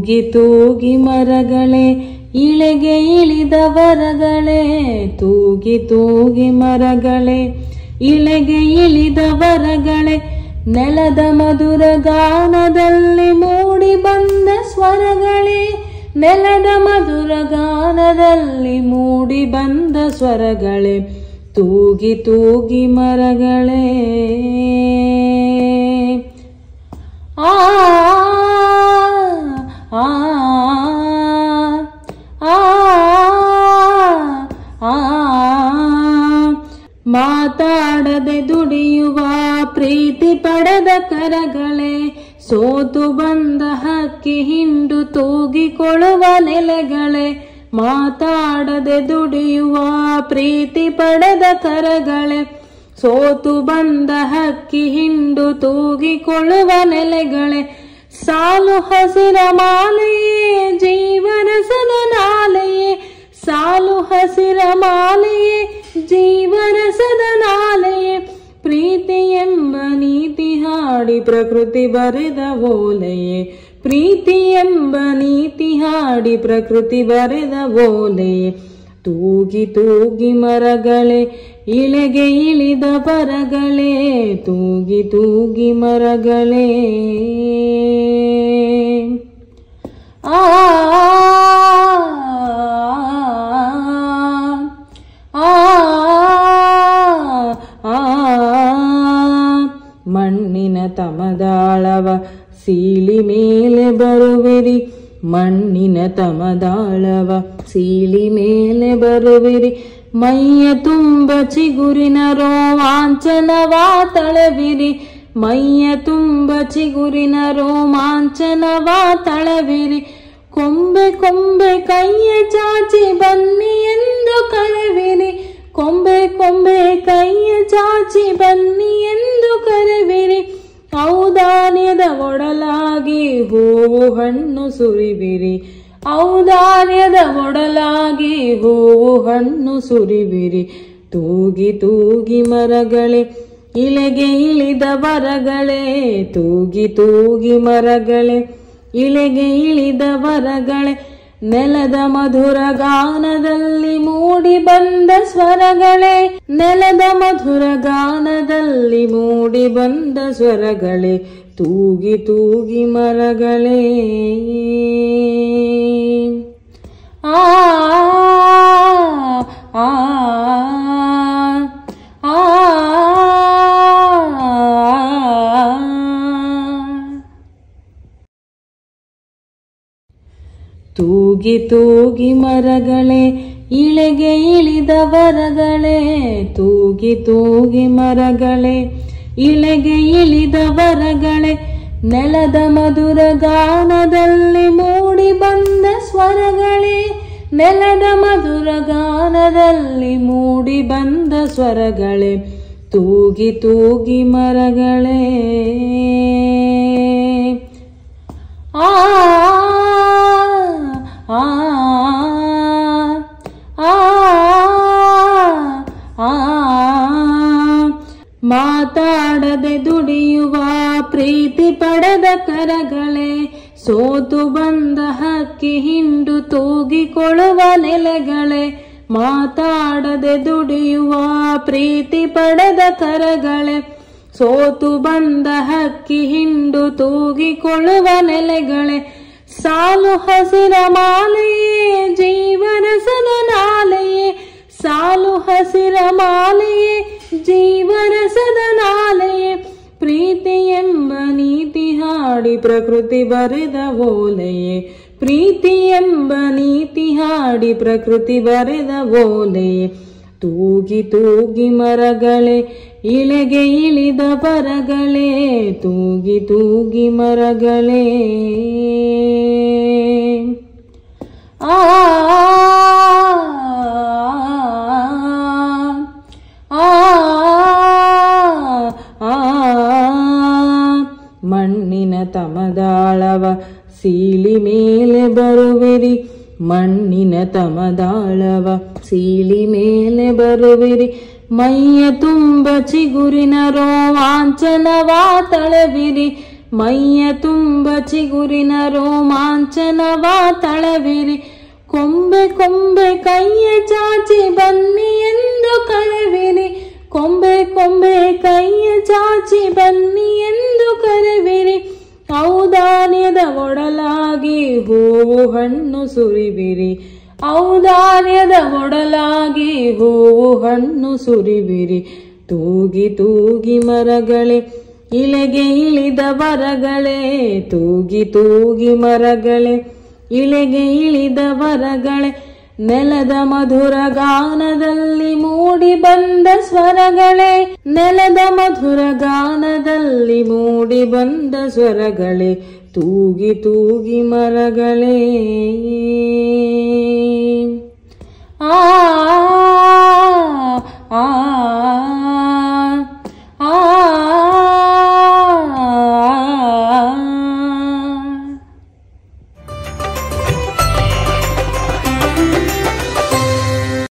ತೂಗಿ ತೂಗಿ ಮರಗಳೇ ಇಳೆಗೆ ಇಳಿದ ವರಗಳೇ ತೂಗಿ ತೂಗಿ ಮರಗಳೇ ಇಳೆಗೆ ಇಳಿದ ವರಗಳೇ ನೆಲದ ಮಧುರ ಗಾನದಲ್ಲಿ ಮೂಡಿ ಬಂದ ಸ್ವರಗಳೇ ನೆಲದ ಮಧುರ ಗಾನದಲ್ಲಿ ಮೂಡಿ ಬಂದ ಸ್ವರಗಳೇ ತೂಗಿ ತೂಗಿ ಮರಗಳೇ ಆ ಆ ಆ ಆ ಮಾತಾಡದೆ ದುಡಿಯುವ ಪ್ರೀತಿ ಪಡೆದ ಕರಗಳೇ ಸೋತು ಬಂದ ಹಕ್ಕಿ ಹಿಂಡು ತೂಗಿಕೊಳ್ಳುವ ನೆಲೆಗಳೇ ಮಾತಾಡದೆ ದುಡಿಯುವ ಪ್ರೀತಿ ಪಡೆದ ಕರಗಳೇ ಸೋತು ಬಂದ ಹಕ್ಕಿ ಹಿಂಡು ತೂಗಿಕೊಳ್ಳುವ ನೆಲೆಗಳೇ ಸಾಲು ಹಸಿರ ಮಾಲೆಯೇ ಜೀವರಸದ ನಾಲೆಯೇ ಸಾಲು ಹಸಿರ ಮಾಲೆಯೇ ಜೀವರಸದ ನಾಲೆಯೇ ಪ್ರೀತಿ ಎಂಬ ನೀತಿ ಹಾಡಿ ಪ್ರಕೃತಿ ಬರೆದ ಓಲೆಯೇ ಪ್ರೀತಿ ಎಂಬ ನೀತಿ ಹಾಡಿ ಪ್ರಕೃತಿ ಬರೆದ ಓಲೆಯೇ ತೂಗಿ ತೂಗಿ ಮರಗಳೇ ಇಳೆಗೆ ಇಳಿದ ಬರಗಳೇ ತೂಗಿ ತೂಗಿ ಮರಗಳೇ ಆ ಆ ಆ ಮಣ್ಣಿನ ತಮದಾಳವ ಸೀಳಿ ಮೇಲೆ ಬರುವಿರಿ ಮಣ್ಣಿನ ತಮದಾಳವ ಸೀಳಿ ಮೇಲೆ ಬರುವಿರಿ ಮೈಯ ತುಂಬ ಚಿಗುರಿನ ರೋಮಾಂಚನವ ತಳವಿರಿ ಮೈಯ ತುಂಬ ಚಿಗುರಿನ ರೋಮಾಂಚನವ ತಳವಿರಿ ಕೊಂಬೆ ಕೊಂಬೆ ಕೈಯ ಚಾಚಿ ಬನ್ನಿ ಎಂದು ಕರೆವಿರಿ ಕೊಂಬೆ ಕೊಂಬೆ ಕೈಯ ಚಾಚಿ ಬನ್ನಿ ಎಂದು ಕರೆವಿರಿ ಔದಾರ್ಯದ ಒಡಲಾಗಿ ಹೂವು ಹಣ್ಣು ಸುರಿವಿರಿ ಔದಾರ್ಯದ ಒಡಲಾಗಿ ಹೂವು ಹಣ್ಣು ಸುರಿವಿರಿ ತೂಗಿ ತೂಗಿ ಮರಗಳೇ ಇಳೆಗೆ ಇಳಿದ ವರಗಳೇ ತೂಗಿ ತೂಗಿ ಮರಗಳೇ ಇಳೆಗೆ ಇಳಿದ ವರಗಳೇ ನೆಲದ ಮಧುರ ಗಾನದಲ್ಲಿ ಮೂಡಿ ಬಂದ ಸ್ವರಗಳೇ ನೆಲದ ಮಧುರ ಗಾನದಲ್ಲಿ ಮೂಡಿ ಬಂದ ಸ್ವರಗಳೇ ತೂಗಿ ತೂಗಿ ಮರಗಳೇ ಆ ಆ ಆ ತೂಗಿ ತೂಗಿ ಮರಗಳೇ ಇಳೆಗೆ ಇಳಿದ ವರಗಳೇ ತೂಗಿ ತೂಗಿ ಮರಗಳೇ ಇಳೆಗೆ ಇಳಿದ ವರಗಳೇ ನೆಲದ ಮಧುರ ಗಾನದಲ್ಲಿ ಮೂಡಿ ಬಂದ ಸ್ವರಗಳೇ ನೆಲದ ಮಧುರ ಗಾನದಲ್ಲಿ ಮೂಡಿ ಬಂದ ಸ್ವರಗಳೇ ತೂಗಿ ತೂಗಿ ಮರಗಳೇ ಆ ಆ ಆ ಆ ಮಾತಾಡದೆ ದುಡಿಯುವ ಪ್ರೀತಿ ಪಡೆದ ಕರಗಳೇ ಸೋತು ಬಂದ ಹಕ್ಕಿ ಹಿಂಡು ತೂಗಿಕೊಳ್ಳುವ ನೆಲೆಗಳೇ ಮಾತಾಡದೆ ದುಡಿಯುವ ಪ್ರೀತಿ ಪಡೆದ ಕರಗಳೇ ಸೋತು ಬಂದ ಹಕ್ಕಿ ಹಿಂಡು ತೂಗಿಕೊಳ್ಳುವ ನೆಲೆಗಳೇ ಸಾಲು ಹಸಿರ ಮಾಲೆಯೇ ಜೀವರಸದ ನಾಲೆಯೇ ಸಾಲು ಹಸಿರ ಮಾಲೆಯೇ ಜೀವರಸದ ನಾಲೆಯೇ ಪ್ರೀತಿ ಎಂಬ ನೀತಿ ಹಾಡಿ ಪ್ರಕೃತಿ ಬರೆದ ಓಲೆಯೇ ಪ್ರೀತಿ ಎಂಬ ನೀತಿ ಹಾಡಿ ಪ್ರಕೃತಿ ಬರೆದ ಓಲೆಯೇ ತೂಗಿ ತೂಗಿ ಮರಗಳೇ ಇಳೆಗೆ ಇಳಿದ ಪರಗಳೇ ತೂಗಿ ತೂಗಿ ಮರಗಳೇ ಆ ಆ ಆ ಮಣ್ಣಿನ ತಮದಾಳವ ಸೀಳಿ ಮೇಲೆ ಬರುವಿರಿ ಮಣ್ಣಿನ ತಮದಾಳವ ಸೀಳಿ ಮೇಲೆ ಬರುವಿರಿ ಮೈಯ ತುಂಬ ಚಿಗುರಿನ ರೋಮಾಂಚನವ ತಳವಿರಿ ಮೈಯ ತುಂಬ ಚಿಗುರಿನ ರೋಮಾಂಚನವ ತಳವಿರಿ ಕೊಂಬೆ ಕೊಂಬೆ ಕೈಯ ಚಾಚಿ ಬನ್ನಿ ಎಂದು ಕರೆವಿರಿ ಕೊಂಬೆ ಕೊಂಬೆ ಕೈಯ ಚಾಚಿ ಬನ್ನಿ ಎಂದು ಕರೆವಿರಿ ಔದಾರ್ಯದ ಒಡಲಾಗಿ ಹೂವು ಹಣ್ಣು ಸುರಿವಿರಿ ಔದಾರ್ಯದ ಒಡಲಾಗಿ ಹೂವು ಹಣ್ಣು ಸುರಿವಿರಿ ತೂಗಿ ತೂಗಿ ಮರಗಳೇ ಇಳೆಗೆ ಇಳಿದ ವರಗಳೇ ತೂಗಿ ತೂಗಿ ಮರಗಳೇ ಇಳೆಗೆ ಇಳಿದ ವರಗಳೇ ನೆಲದ ಮಧುರ ಗಾನದಲ್ಲಿ ಮೂಡಿ ಬಂದ ಸ್ವರಗಳೇ ನೆಲದ ಮಧುರ ಗಾನದಲ್ಲಿ ಮೂಡಿ ಬಂದ ಸ್ವರಗಳೇ ತೂಗಿ ತೂಗಿ ಮರಗಳೇ